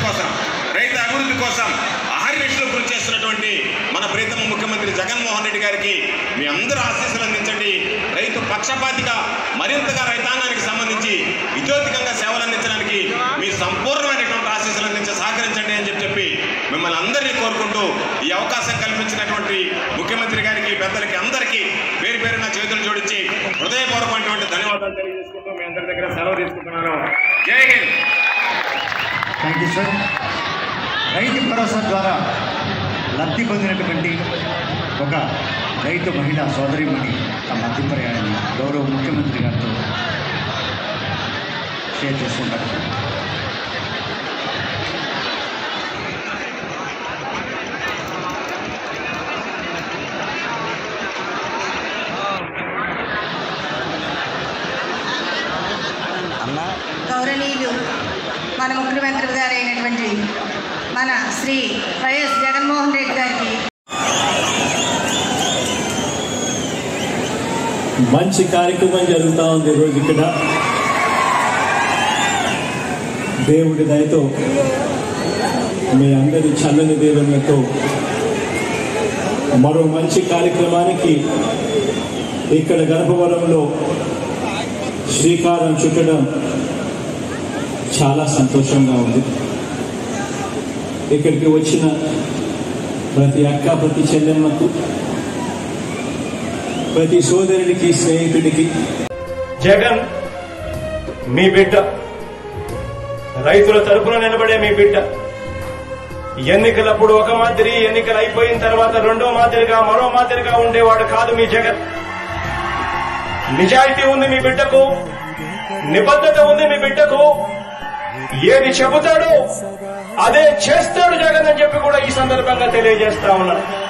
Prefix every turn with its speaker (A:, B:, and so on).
A: కోసం రైతు అభివృద్ధి కోసం అహర్నిశలు కృషి చేస్తున్నటువంటి మన ప్రీతమ ముఖ్యమంత్రి జగన్మోహన్ రెడ్డి గారికి మీ అందరూ ఆశీస్సులు అందించండి రైతు పక్షపాతిగా మరింతగా రైతాంగానికి సంబంధించి విద్యోతికంగా సేవలు అందించడానికి మీ సంపూర్ణమైనటువంటి ఆశీస్సులు అందించి సహకరించండి అని చెప్పి చెప్పి మిమ్మల్ని అందరినీ కోరుకుంటూ ఈ అవకాశం కల్పించినటువంటి ముఖ్యమంత్రి గారికి పెద్దలకి అందరికీ పేరు పేరున చేతులు జోడించి హృదయపూర్వకమైనటువంటి ధన్యవాదాలు తెలియజేసుకుంటూ మీ అందరి దగ్గర సెలవు తీసుకుంటున్నాను జై హింద్
B: థ్యాంక్ యూ సార్ రైతు భరోసా ద్వారా లబ్ధి పొందినటువంటి ఒక రైతు మహిళా సోదరిమణి తమ అభిప్రాయాన్ని గౌరవ ముఖ్యమంత్రి గారితో షేర్ చేసుకుంటారు
C: గౌరవనీయులు మన ముఖ్యమంత్రి గారు అయినటువంటి మన శ్రీ వైఎస్ జగన్మోహన్ రెడ్డి గారికి
D: మంచి కార్యక్రమం జరుగుతూ ఉంది ఈరోజు ఇక్కడ దేవుడి దయతో మీ అందరి చల్లని దేవునితో మరో మంచి కార్యక్రమానికి ఇక్కడ గర్భవరంలో శ్రీకారం చుట్టడం చాలా సంతోషంగా ఉంది ఇక్కడికి వచ్చిన ప్రతి అక్క ప్రతి చెల్లెమ్మకు ప్రతి సోదరుడికి స్నేహితుడికి
E: జగన్ మీ బిడ్డ రైతుల తరపున నిలబడే మీ బిడ్డ ఎన్నికలప్పుడు ఒక మాదిరి ఎన్నికలు అయిపోయిన తర్వాత రెండో మాదిరిగా మరో మాదిరిగా ఉండేవాడు కాదు మీ జగన్ నిజాయితీ ఉంది మీ బిడ్డకు నిబద్ధత ఉంది మీ బిడ్డకు ఏది చెబుతాడో అదే చేస్తాడు జగన్ అని చెప్పి కూడా ఈ సందర్భంగా తెలియజేస్తా ఉన్నాను